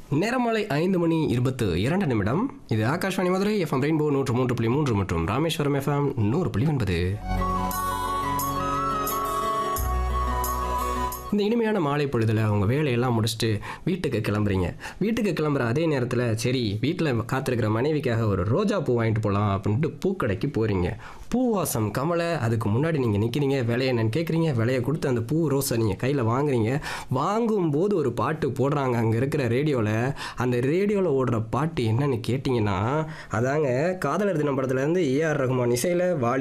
நேரமாலை ஐந்து மணி இருபத்து இரண்டு நிமிடம் இது ஆகாஷ்வாணி மதுரை எஃப்எம் ரெயின்போ நூற்று மூன்று புள்ளி மூன்று மற்றும் ராமேஸ்வரம் எஃப்எம் நூறு புள்ளி ஒன்பது இந்த இனிமையான மாலை பொழுதில் அவங்க வேலையெல்லாம் முடிச்சுட்டு வீட்டுக்கு கிளம்புறீங்க வீட்டுக்கு கிளம்புற அதே நேரத்தில் சரி வீட்டில் காத்திருக்கிற மனைவிக்காக ஒரு ரோஜா பூ வாங்கிட்டு போகலாம் அப்படின்ட்டு பூக்கடைக்கு போகிறீங்க பூவாசம் கமலை அதுக்கு முன்னாடி நீங்கள் நிற்கிறீங்க விலையை என்னன்னு கேட்குறீங்க விலையை கொடுத்து அந்த பூ ரோஸை நீங்கள் கையில் வாங்குறீங்க வாங்கும்போது ஒரு பாட்டு போடுறாங்க அங்கே இருக்கிற ரேடியோவில் அந்த ரேடியோவில் ஓடுற பாட்டு என்னன்னு கேட்டிங்கன்னா அதாங்க காதலர் தினம் படத்துலேருந்து ஏஆர் ரகுமான் இசையில் வாலி